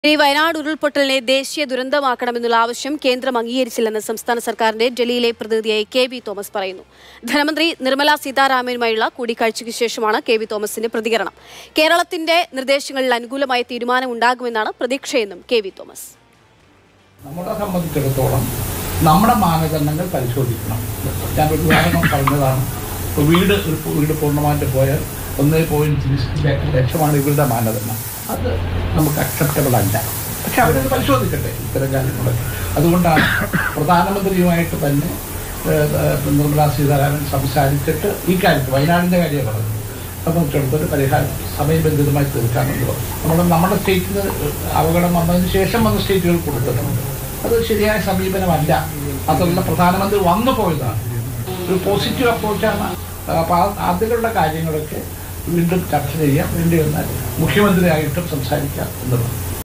ഇനി വയനാട് ഉരുൾപൊട്ടലിനെ ദേശീയ ദുരന്തമാക്കണമെന്നുള്ള ആവശ്യം കേന്ദ്രം അംഗീകരിച്ചില്ലെന്ന് സംസ്ഥാന സർക്കാരിന്റെ ഡൽഹിയിലെ പ്രതിനിധിയായി കെ വി തോമസ് പറയുന്നു ധനമന്ത്രി നിർമ്മല സീതാരാമനുമായുള്ള കൂടിക്കാഴ്ചയ്ക്ക് ശേഷമാണ് കെ വി തോമസിന്റെ പ്രതികരണം കേരളത്തിന്റെ നിർദ്ദേശങ്ങളിൽ അനുകൂലമായ തീരുമാനമുണ്ടാകുമെന്നാണ് പ്രതീക്ഷയെന്നും കെ വി തോമസ് നമ്മളെ സംബന്ധിച്ചിടത്തോളം നമ്മുടെ മാനദണ്ഡങ്ങൾ പരിശോധിക്കണം ഞാൻ ഒരു ഉദാഹരണം പറഞ്ഞതാണ് ഇപ്പോൾ വീട് ഒരു പു- വീട് പൂർണ്ണമായിട്ട് പോയാൽ ഒന്നേ പോയിന്റ് ലക്ഷമാണ് ഇവരുടെ മാനദണ്ഡം അത് നമുക്ക് അക്സെപ്റ്റബിൾ അല്ല പക്ഷെ അവരത് പരിശോധിക്കട്ടെ ഇത്തരം കാര്യങ്ങളൊക്കെ അതുകൊണ്ടാണ് പ്രധാനമന്ത്രിയുമായിട്ട് തന്നെ ഏഹ്, ഏഹ്, നിർമ്മലാ സീതാരാമൻ സംസാരിച്ചിട്ട് ഈ കാര്യത്തിൽ വയനാടിൻ്റെ കാര്യം പറഞ്ഞത് സംബന്ധിച്ചിടത്തോളം പരിഹാരം സമയബന്ധിതമായി തീർക്കാമെന്ന് പറഞ്ഞു നമ്മൾ നമ്മുടെ സ്റ്റേറ്റിൽ അപകടം വന്നതിന് ശേഷം വന്ന സ്റ്റേറ്റുകൾ കൊടുത്തിട്ടുണ്ട് അത് ശരിയായ സമീപനമല്ല അതുള്ള പ്രധാനമന്ത്രി വന്നു പോയതാണ് ഒരു പോസിറ്റീവ് അപ്രോച്ചാണ് അപ്പോൾ അതിലുള്ള കാര്യങ്ങളൊക്കെ വീണ്ടും ചർച്ച ചെയ്യാം വേണ്ടി വന്നാൽ മുഖ്യമന്ത്രിയായിട്ടും സംസാരിക്കാം എന്നുള്ളത്